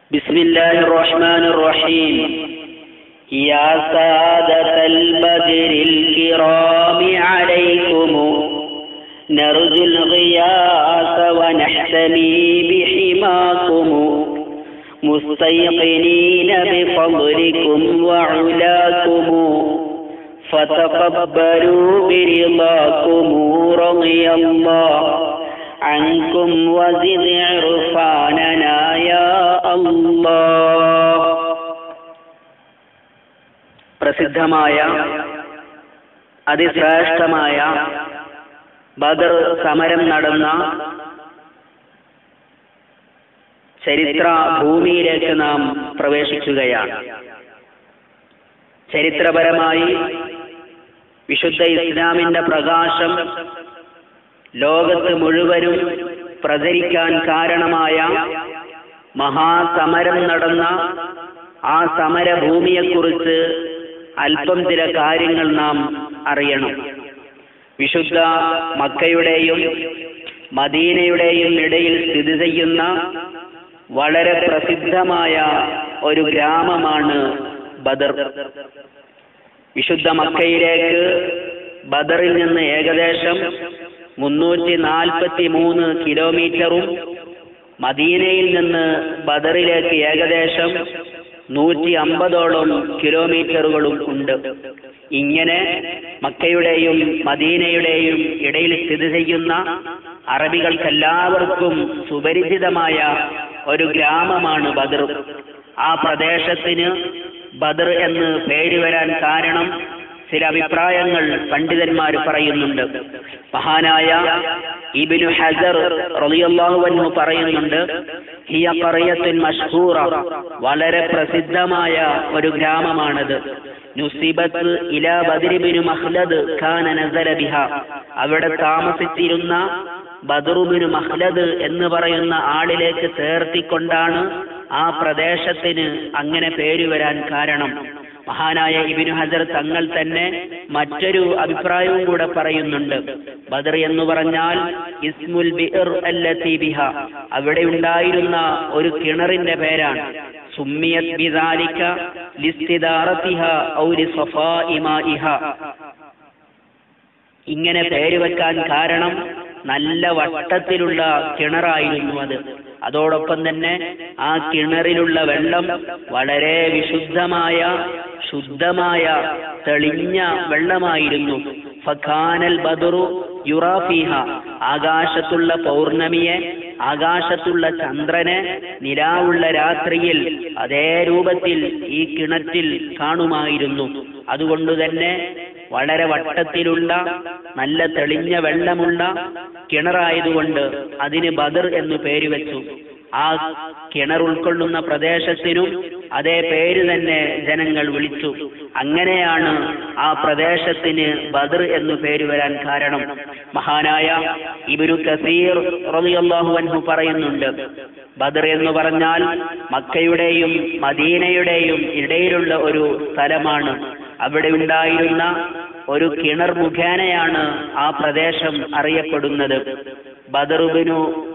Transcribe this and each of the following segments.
بسم الله الرحمن الرحيم يا سادة البدر الكرام عليكم نرجو الغياث ونحتمي بحماكم مستيقنين بفضلكم وعلاكم فتقبلوا برضاكم رضي الله عنكم وزد عرفاننا يا الله പ്രസിദ്ധമായ അതിശ്രേഷ്ഠമായ ബദർ സമരം നടന്ന ചരിത്ര ഭൂമിയിലേക്ക് നാം പ്രവേശിക്കുകയാണ് ചരിത്രപരമായി വിശുദ്ധ ഇസ്ലാമിന്റെ പ്രകാശം ലോകത്ത് മുഴുവനും പ്രചരിക്കാൻ കാരണമായ മഹാസമരം നടന്ന ആ സമരഭൂമിയെക്കുറിച്ച് അല്പം ചില കാര്യങ്ങൾ നാം അറിയണം വിശുദ്ധ മക്കയുടെയും മദീനയുടെയും ഇടയിൽ സ്ഥിതി ചെയ്യുന്ന വളരെ പ്രസിദ്ധമായ ഒരു ഗ്രാമമാണ് ബദർ വിശുദ്ധ മക്കയിലേക്ക് ബദറിൽ നിന്ന് ഏകദേശം മുന്നൂറ്റി നാൽപ്പത്തി മൂന്ന് കിലോമീറ്ററും മദീനയിൽ നിന്ന് ബദറിലേക്ക് ഏകദേശം നൂറ്റി അമ്പതോളം കിലോമീറ്ററുകളും ഉണ്ട് ഇങ്ങനെ മക്കയുടെയും മദീനയുടെയും ഇടയിൽ സ്ഥിതി ചെയ്യുന്ന അറബികൾക്കെല്ലാവർക്കും സുപരിചിതമായ ഒരു ഗ്രാമമാണ് ബദർ ആ പ്രദേശത്തിന് ബദർ എന്ന് പേര് വരാൻ കാരണം ചില അഭിപ്രായങ്ങൾ പണ്ഡിതന്മാർ പറയുന്നുണ്ട് മഹാനായ ഇബിനു ഹസർ റളിയല്ലാഹു അൻഹു പറയുന്നുണ്ട് ഹിയ ഖറിയത്തുൻ മഷ്ഹൂറ വളരെ പ്രസിദ്ധമായ ഒരു ഗ്രാമമാണത് നുസിബത്ത് ഇല ബദരിബിനു മഹ്ലദ് ഖാന നസല ബിഹ അവിടെ താമസിച്ചിരുന്ന ബദറുബിനു മഹ്ലദ് എന്ന് പറയുന്ന ആളിലേക്ക് ചേർത്തിക്കൊണ്ടാണ് ആ പ്രദേശത്തിന് അങ്ങനെ പേര് വരാൻ കാരണം മഹാനായ ഇബിനു ഹജർ തങ്ങൾ തന്നെ മറ്റൊരു അഭിപ്രായവും കൂടെ പറയുന്നുണ്ട് ബദർ എന്ന് പറഞ്ഞാൽ ഇസ്മുൽ ബിർ അല്ലത്തി ബിഹ അവിടെ ഉണ്ടായിരുന്ന ഒരു കിണറിന്റെ പേരാണ് സുമ്മിയത് ബിദാലിക ലിസ്തിദാറത്തിഹ ഔ ലിസഫാഇ മാഇഹ ഇങ്ങനെ പേര് വെക്കാൻ കാരണം നല്ല വട്ടത്തിലുള്ള കിണറായിരുന്നു അത് അതോടൊപ്പം തന്നെ ആ കിണറിലുള്ള വെള്ളം വളരെ വിശുദ്ധമായ ശുദ്ധമായ തെളിഞ്ഞ വെള്ളമായിരുന്നു ഫഖാനൽ ബദറു യുറാഫിഹ ആകാശത്തുള്ള പൗർണമിയെ ആകാശത്തുള്ള ചന്ദ്രനെ നിലാവുള്ള രാത്രിയിൽ അതേ രൂപത്തിൽ ഈ കിണറ്റിൽ കാണുമായിരുന്നു അതുകൊണ്ട് തന്നെ വളരെ വട്ടത്തിലുള്ള നല്ല തെളിഞ്ഞ വെള്ളമുള്ള കിണറായതുകൊണ്ട് അതിന് ബദർ എന്ന് പേര് വെച്ചു ആ കിണർ ഉൾക്കൊള്ളുന്ന പ്രദേശത്തിനും അതേ പേര് തന്നെ ജനങ്ങൾ വിളിച്ചു അങ്ങനെയാണ് ആ പ്രദേശത്തിന് ബദർ എന്ന് പേര് വരാൻ കാരണം മഹാനായ ഇബിനു കസീർ റളിയല്ലാഹു അൻഹു പറയുന്നുണ്ട് ബദർ എന്ന് പറഞ്ഞാൽ മക്കയുടെയും മദീനയുടെയും ഇടയിലുള്ള ഒരു സ്ഥലമാണ് അവിടെ ഉണ്ടായിരുന്ന ഒരു കിണർ മുഖേനയാണ് ആ പ്രദേശം അറിയപ്പെടുന്നത് ബദറുബിനു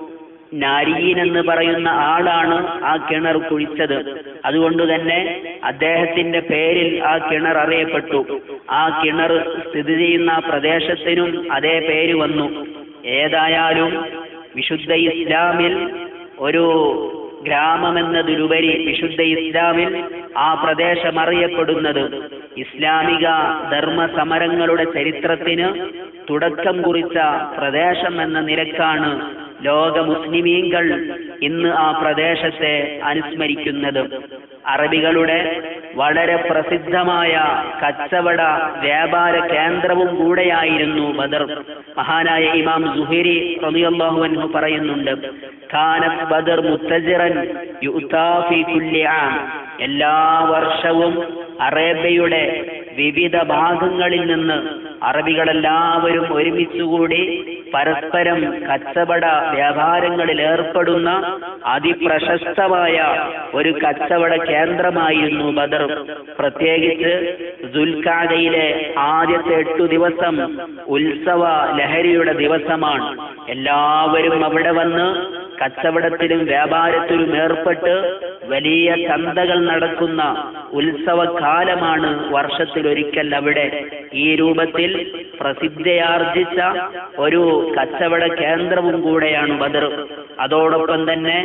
നാരിയൻ എന്ന് പറയുന്ന ആളാണ് ആ കിണർ കുഴിച്ചത് അതുകൊണ്ട് തന്നെ അദ്ദേഹത്തിന്റെ പേരിൽ ആ കിണർ അറിയപ്പെട്ടു ആ കിണർ സ്ഥിതി ചെയ്യുന്ന പ്രദേശത്തിനും അതേ പേര് വന്നു ഏതായാലും വിശുദ്ധ ഇസ്ലാമിൽ ഒരു ഗ്രാമമെന്നതിലുപരി വിശുദ്ധ ഇസ്ലാമിൽ ആ പ്രദേശം അറിയപ്പെടുന്നത് ഇസ്ലാമിക ധർമ്മ സമരങ്ങളുടെ ചരിത്രത്തിന് തുടക്കം കുറിച്ച പ്രദേശം എന്ന നിലക്കാണ് ലോക മുസ്ലിമീങ്ങൾ ഇന്ന് ആ പ്രദേശത്തെ അനുസ്മരിക്കുന്നത് അറബികളുടെ വളരെ പ്രസിദ്ധമായ കച്ചവട വ്യാപാര കേന്ദ്രവും കൂടെയായിരുന്നു ബദർ മഹാനായ ഇമാം സുഹരി റളിയല്ലാഹു അൻഹു പറയുന്നുണ്ട് ഖാനത്ത് ബദർ മുത്തജിറൻ യുത്താ ഫീ കുല്ലി ആം എല്ലാ വർഷവും അറേബ്യയുടെ വിവിധ ഭാഗങ്ങളിൽ നിന്ന് അറബികളെല്ലാവരും ഒരുമിച്ചുകൂടി പരസ്പരം കച്ചവട വ്യാപാരങ്ങളിൽ ഏർപ്പെടുന്ന അതിപ്രശസ്തമായ ഒരു കച്ചവട കേന്ദ്രമായിരുന്നു ബദർ പ്രത്യേകിച്ച് ദുൽഖാദയിലെ ആദ്യത്തെ എട്ടു ദിവസം ഉത്സവ ലഹരിയുടെ ദിവസമാണ് എല്ലാവരും അവിടെ വന്ന് കച്ചവടത്തിലും വ്യാപാരത്തിലും ഏർപ്പെട്ട് വലിയ ചന്തകൾ നടക്കുന്ന ഉത്സവകാലമാണ് വർഷത്തിലൊരിക്കൽ അവിടെ ഈ രൂപത്തിൽ പ്രസിദ്ധിയാർജിച്ച ഒരു കച്ചവട കേന്ദ്രവും കൂടെയാണ് ബദർ അതോടൊപ്പം തന്നെ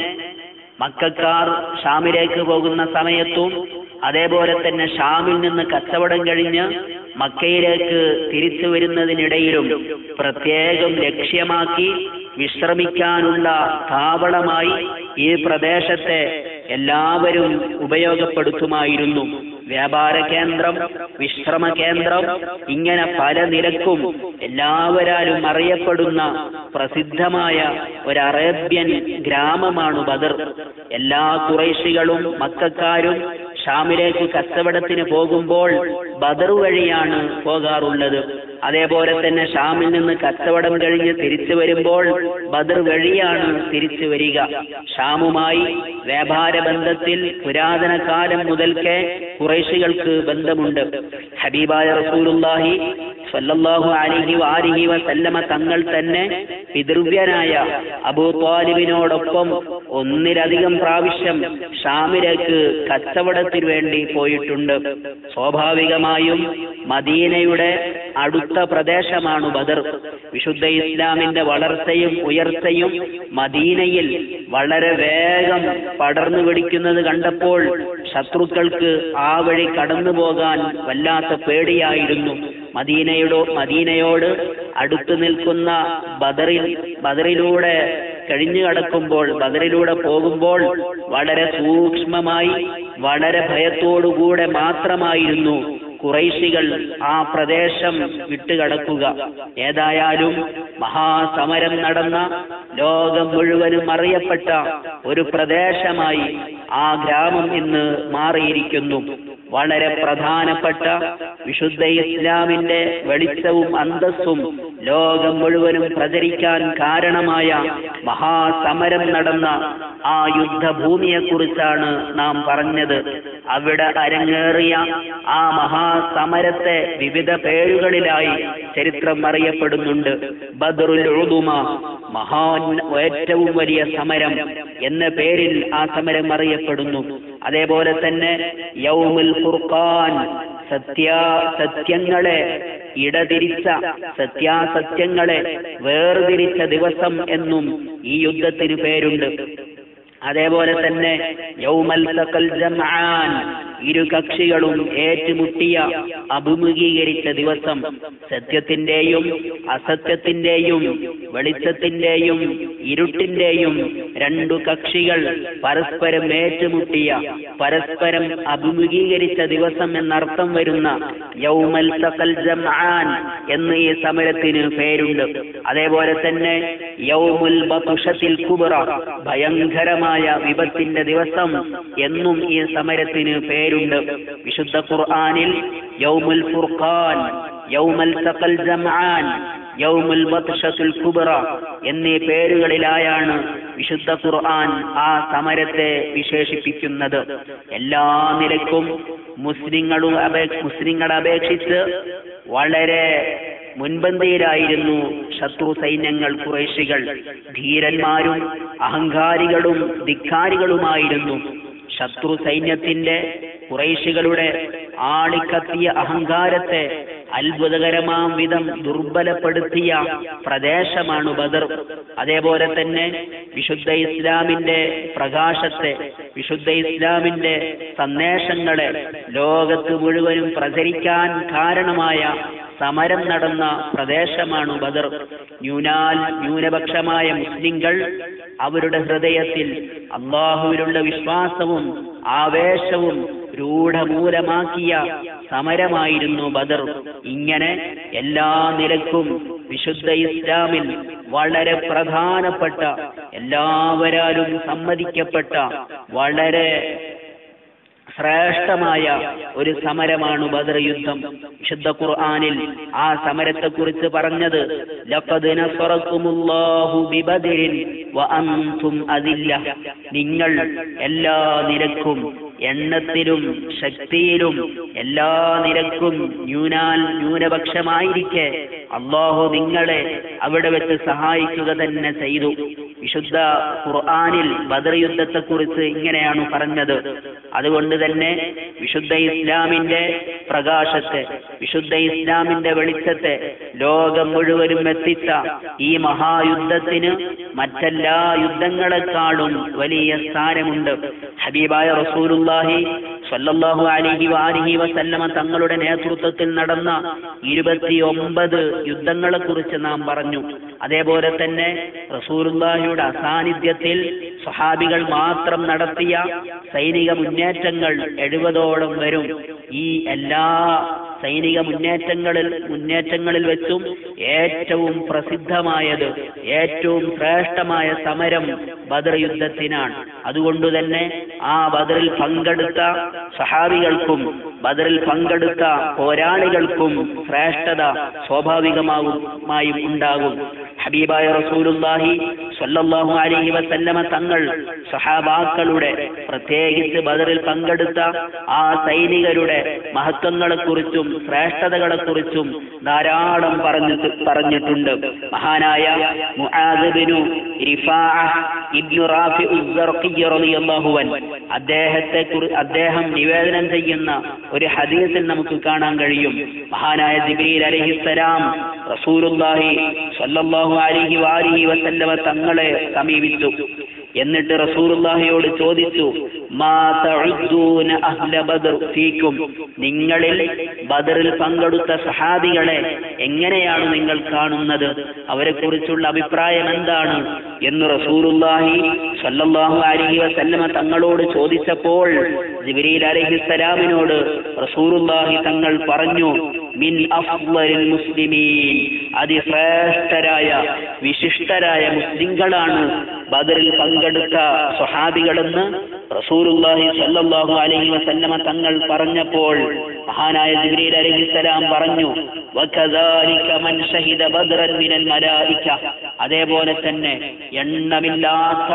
മക്കാർ ഷാമിലേക്ക് പോകുന്ന സമയത്തും അതേപോലെ തന്നെ ഷാമിൽ നിന്ന് കച്ചവടം കഴിഞ്ഞ് മക്കയിലേക്ക് തിരിച്ചു വരുന്നതിനിടയിലും പ്രത്യേകം ലക്ഷ്യമാക്കി വിശ്രമിക്കാനുള്ള താവളമായി ഈ പ്രദേശത്തെ എല്ലാവരും ഉപയോഗപ്പെടുത്തുമായിരുന്നു വ്യാപാര കേന്ദ്രം വിശ്രമ കേന്ദ്രം ഇങ്ങനെ പല നിലക്കും എല്ലാവരാലും അറിയപ്പെടുന്ന പ്രസിദ്ധമായ ഒരു അറേബ്യൻ ഗ്രാമമാണ് ബദർ എല്ലാ കുറേശികളും മക്കാരും ഷാമിലേക്ക് കച്ചവടത്തിന് പോകുമ്പോൾ ബദർ വഴിയാണ് പോകാറുള്ളത് അതേപോലെ തന്നെ ഷാമിൽ നിന്ന് കച്ചവടം കഴിഞ്ഞ് തിരിച്ചു വരുമ്പോൾ ബദർ വഴിയാണ് തിരിച്ചു വരിക ഷാമുമായി വ്യാപാര ബന്ധത്തിൽ പുരാതന കാലം മുതൽക്കേ കുറേശികൾക്ക് ബന്ധമുണ്ട് ഹബീബായ റസൂലുള്ളാഹി സല്ലല്ലാഹു അലൈഹി വാലിഹി വസല്ലമ തങ്ങൾ തന്നെ പിതൃവ്യനായ അബൂ ത്വാലിബിനോടൊപ്പം ഒന്നിലധികം പ്രാവശ്യം ഷാമിലേക്ക് കച്ചവടത്തിന് വേണ്ടി പോയിട്ടുണ്ട് സ്വാഭാവികമായും മദീനയുടെ അടുത്ത പ്രദേശമാണ് ബദർ വിശുദ്ധ ഇസ്ലാമിന്റെ വളർച്ചയും ഉയർച്ചയും മദീനയിൽ വളരെ വേഗം പടർന്നു പിടിക്കുന്നത് കണ്ടപ്പോൾ ശത്രുക്കൾക്ക് ആ വഴി കടന്നു പോകാൻ വല്ലാത്ത പേടിയായിരുന്നു മദീനയോട് മദീനയോട് അടുത്തു നിൽക്കുന്ന ബദറിൽ ബദറിലൂടെ കഴിഞ്ഞു കടക്കുമ്പോൾ ബദറിലൂടെ പോകുമ്പോൾ വളരെ സൂക്ഷ്മമായി വളരെ ഭയത്തോടുകൂടെ മാത്രമായിരുന്നു കുറൈശികൾ ആ പ്രദേശം വിട്ടുകടക്കുക ഏതായാലും മഹാസമരം നടന്ന ലോകം മുഴുവനും അറിയപ്പെട്ട ഒരു പ്രദേശമായി ആ ഗ്രാമം ഇന്ന് മാറിയിരിക്കുന്നു വളരെ പ്രധാനപ്പെട്ട വിശുദ്ധ ഇസ്ലാമിന്റെ വെളിച്ചവും അന്തസ്സും ലോകം മുഴുവനും പ്രചരിക്കാൻ കാരണമായ മഹാസമരം നടന്ന ആ യുദ്ധഭൂമിയെക്കുറിച്ചാണ് നാം പറഞ്ഞത് അവിടെ അരങ്ങേറിയ ആ മഹാസമരത്തെ വിവിധ പേരുകളിലായി ചരിത്രം അറിയപ്പെടുന്നുണ്ട് ബദറുൽ ഉദുമ മഹാ ഏറ്റവും വലിയ സമരം എന്ന പേരിൽ ആ സമരം അറിയപ്പെടുന്നു അതേപോലെ തന്നെ യൗമുൽ ഫുർഖാൻ സത്യ സത്യങ്ങളെ ഇടതിരിച്ച സത്യാസത്യങ്ങളെ വേർതിരിച്ച ദിവസം എന്നും ഈ യുദ്ധത്തിന് പേരുണ്ട് അതേപോലെ തന്നെ യൗമൽ തഖൽ ജംആൻ ഇരു കക്ഷികളും ഏറ്റുമുട്ടിയ അഭിമുഖീകരിച്ച ദിവസം സത്യത്തിന്റെയും അസത്യത്തിന്റെയും വെളിച്ചത്തിന്റെയും ഇരുട്ടിന്റെയും രണ്ടു കക്ഷികൾ പരസ്പരം ഏറ്റുമുട്ടിയ പരസ്പരം അഭിമുഖീകരിച്ച ദിവസം എന്നർത്ഥം വരുന്ന യൗമൽ തഖൽ ജംആൻ എന്ന് ഈ സമരത്തിന് പേരുണ്ട് അതേപോലെ തന്നെ യൗമുൽ ബതുഷത്തിൽ കുബറ ഭയങ്കരമായ വിപത്തിന്റെ ദിവസം എന്നും ഈ സമരത്തിന് പേരുണ്ട് വിശുദ്ധ ഖുർആനിൽ യൗമുൽ ഫുർഖാൻ യൗമൽ തഖൽ ജംആൻ യൗമുൽ ബത്ഷത്തുൽ കുബ്ര എന്നീ പേരുകളിലായാണ് വിശുദ്ധ ഖുർആൻ ആ സമരത്തെ വിശേഷിപ്പിക്കുന്നത് എല്ലാ നിലക്കും മുസ്ലിങ്ങളും അപേ മുസ്ലിങ്ങളെ അപേക്ഷിച്ച് വളരെ മുൻപന്തിയിലായിരുന്നു ശത്രു സൈന്യങ്ങൾ കുറേശികൾ ധീരന്മാരും അഹങ്കാരികളും ധിക്കാരികളുമായിരുന്നു ശത്രു സൈന്യത്തിന്റെ കുറേശികളുടെ ആളിക്കത്തിയ അഹങ്കാരത്തെ അത്ഭുതകരമാം വിധം ദുർബലപ്പെടുത്തിയ പ്രദേശമാണ് ബദർ അതേപോലെ തന്നെ വിശുദ്ധ ഇസ്ലാമിന്റെ പ്രകാശത്തെ വിശുദ്ധ ഇസ്ലാമിന്റെ സന്ദേശങ്ങളെ ലോകത്ത് മുഴുവനും പ്രചരിക്കാൻ കാരണമായ സമരം നടന്ന പ്രദേശമാണ് ബദർ ന്യൂനാൽ ന്യൂനപക്ഷമായ മുസ്ലിങ്ങൾ അവരുടെ ഹൃദയത്തിൽ അള്ളാഹുവിലുള്ള വിശ്വാസവും ആവേശവും രൂഢമൂലമാക്കിയ സമരമായിരുന്നു ബദർ ഇങ്ങനെ എല്ലാ നിലക്കും വിശുദ്ധ ഇസ്ലാമിൽ വളരെ പ്രധാനപ്പെട്ട എല്ലാവരാലും സമ്മതിക്കപ്പെട്ട വളരെ ശ്രേഷ്ഠമായ ഒരു സമരമാണ് ബദർ യുദ്ധം വിശുദ്ധ ഖുർആനിൽ ആ സമരത്തെക്കുറിച്ച് പറഞ്ഞത് ലഖദ് നസറക്കുമുല്ലാഹു ബിബദരിൻ വഅൻതും അദില്ല നിങ്ങൾ എല്ലാ നിരക്കും എണ്ണത്തിലും ശക്തിയിലും എല്ലാ നിരക്കും ന്യൂനാൽ ന്യൂനപക്ഷമായിരിക്കെ അള്ളാഹു നിങ്ങളെ അവിടെ വെച്ച് സഹായിക്കുക തന്നെ ചെയ്തു വിശുദ്ധ ഖുർആാനിൽ ബദർ യുദ്ധത്തെക്കുറിച്ച് ഇങ്ങനെയാണ് പറഞ്ഞത് അതുകൊണ്ട് തന്നെ വിശുദ്ധ ഇസ്ലാമിന്റെ പ്രകാശത്തെ വിശുദ്ധ ഇസ്ലാമിന്റെ വെളിച്ചത്തെ ലോകം മുഴുവനും എത്തിച്ച ഈ മഹായുദ്ധത്തിന് മറ്റെല്ലാ യുദ്ധങ്ങളെക്കാളും വലിയ സ്ഥാനമുണ്ട് ഹബീബായ റസൂലുല്ലാഹി സ്വല്ലല്ലാഹു അലൈഹി വാലിഹി വസല്ലമ തങ്ങളുടെ നേതൃത്വത്തിൽ നടന്ന ഇരുപത്തിയൊമ്പത് യുദ്ധങ്ങളെ കുറിച്ച് നാം പറഞ്ഞു അതേപോലെ തന്നെ റസൂലുല്ലാഹിയുടെ അസാന്നിധ്യത്തിൽ സ്വഹാബികൾ മാത്രം നടത്തിയ സൈനിക മുന്നേറ്റങ്ങൾ എഴുപതോളം വരും ഈ എല്ലാ സൈനിക മുന്നേറ്റങ്ങളിൽ മുന്നേറ്റങ്ങളിൽ വെച്ചും ഏറ്റവും പ്രസിദ്ധമായത് ഏറ്റവും ശ്രേഷ്ഠമായ സമരം ബദർ യുദ്ധത്തിനാണ് അതുകൊണ്ട് തന്നെ ആ ബദറിൽ പങ്കെടുത്ത സഹാബികൾക്കും ബദറിൽ പങ്കെടുത്ത പോരാളികൾക്കും ശ്രേഷ്ഠത സ്വാഭാവികമായും ഉണ്ടാകും ഹബീബായ റസൂലുല്ലാഹി സ്വല്ലല്ലാഹു അലൈഹി വസല്ലമ തങ്ങൾ സഹാബാക്കളുടെ പ്രത്യേകിച്ച് ബദറിൽ പങ്കെടുത്ത ആ സൈനികരുടെ മഹത്വങ്ങളെക്കുറിച്ചും ശ്രേഷ്ഠതകളെക്കുറിച്ചും ധാരാളം പറഞ്ഞിട്ട് പറഞ്ഞിട്ടുണ്ട് മഹാനായ മുആദ് ബിനു റിഫാഅ ഇബ്നു റാഫി റളിയല്ലാഹു അൻ അദ്ദേഹത്തെ കുറി അദ്ദേഹം നിവേദനം ചെയ്യുന്ന ഒരു ഹദീസിൽ നമുക്ക് കാണാൻ കഴിയും മഹാനായ ജിബ്രീൽ അലൈഹിസ്സലാം റസൂലുള്ളാഹി സ്വല്ലല്ലാഹു അലൈഹി വാലിഹി വസല്ലമ തങ്ങളെ സമീപിച്ചു എന്നിട്ട് റസൂലുള്ളാഹിയോട് ചോദിച്ചു മാ തഉദ്ദൂന അഹ്ല ബദർ ഫീക്കും നിങ്ങളിൽ ബദറിൽ പങ്കെടുത്ത സഹാബികളെ എങ്ങനെയാണ് നിങ്ങൾ കാണുന്നത് അവരെ കുറിച്ചുള്ള അഭിപ്രായം എന്താണ് എന്ന് റസൂലുള്ളാഹി സ്വല്ലല്ലാഹു അലൈഹി വസല്ലമ തങ്ങളോട് ചോദിച്ചപ്പോൾ ജിബ്രീൽ അലൈഹിസ്സലാമിനോട് റസൂലുള്ളാഹി തങ്ങൾ പറഞ്ഞു മിൻ അഫ്ളലിൽ മുസ്ലിമീൻ അതിശ്രേഷ്ഠരായ വിശിഷ്ടരായ മുസ്ലിങ്ങളാണ് ബദറിൽ പങ്കെടുത്ത സ്വഹാബികളെന്ന് റസൂലുള്ളാഹി സ്വല്ലല്ലാഹു അലൈഹി വസല്ലമ തങ്ങൾ പറഞ്ഞപ്പോൾ മഹാനായ ജിബ്രീൽ അലൈഹിസ്സലാം പറഞ്ഞു വകദാലിക മൻ ഷഹിദ ബദ്റൻ മിനൽ മലായിക അതേപോലെ തന്നെ എണ്ണമില്ലാത്ത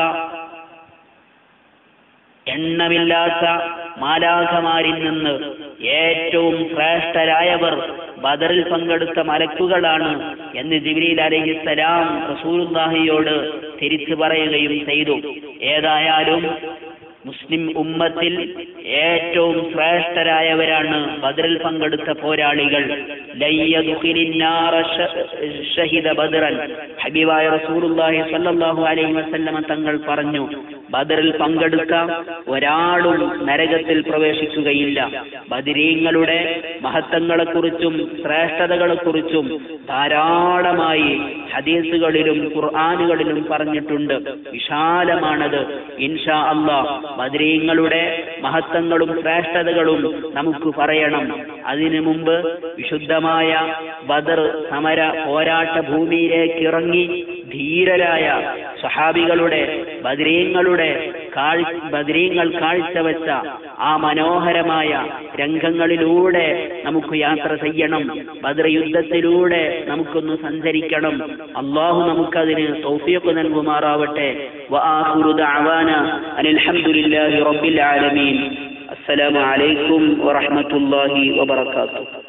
എണ്ണമില്ലാത്ത മാലാഖമാരിൽ നിന്ന് ഏറ്റവും ശ്രേഷ്ഠരായവർ ബദറിൽ പങ്കെടുത്ത മലക്കുകളാണ് എന്ന് ജിബ്രീൽ അലൈഹിസ്സലാം റസൂലുള്ളാഹിയോട് തിരിച്ചു പറയുകയും ചെയ്തു ഏതായാലും മുസ്ലിം ഉമ്മത്തിൽ ഏറ്റവും ശ്രേഷ്ഠരായവരാണ് ബദറിൽ പങ്കെടുത്ത പോരാളികൾ ലയ്യദുഖിലിന്നാറ ശ- ഷഹിദ ബദറൻ ഹബീബായ റസൂലുള്ളാഹി സ്വല്ലല്ലാഹു അലൈഹി വസല്ലമ തങ്ങൾ പറഞ്ഞു ബദറിൽ പങ്കെടുത്ത ഒരാളും നരകത്തിൽ പ്രവേശിക്കുകയില്ല ബദരീങ്ങളുടെ മഹത്വങ്ങളെക്കുറിച്ചും ശ്രേഷ്ഠതകളെക്കുറിച്ചും ധാരാളമായി ഹദീസുകളിലും ഖുർആാനുകളിലും പറഞ്ഞിട്ടുണ്ട് വിശാലമാണത് ഇൻഷാ അള്ളാ ബദരീങ്ങളുടെ മഹത്വങ്ങളും ശ്രേഷ്ഠതകളും നമുക്ക് പറയണം അതിനു മുമ്പ് വിശുദ്ധമായ ബദർ സമര പോരാട്ട ഭൂമിയിലേക്ക് ഇറങ്ങി ധീരരായ സഹാബികളുടെ ബദരീങ്ങളുടെ കാഴ് ബദരീങ്ങൾ കാഴ്ചവെച്ച ആ മനോഹരമായ രംഗങ്ങളിലൂടെ നമുക്ക് യാത്ര ചെയ്യണം ബദർ യുദ്ധത്തിലൂടെ നമുക്കൊന്ന് സഞ്ചരിക്കണം അള്ളാഹു നമുക്കതിന് തൗഫീഖ് നൽകുമാറാവട്ടെ വആഖിറു ദഅവാന അനിൽ ഹംദുലില്ലാഹി റബ്ബിൽ ആലമീൻ അസ്സലാമു അലൈക്കും വറഹ്മത്തുള്ളാഹി വബറകാതുഹു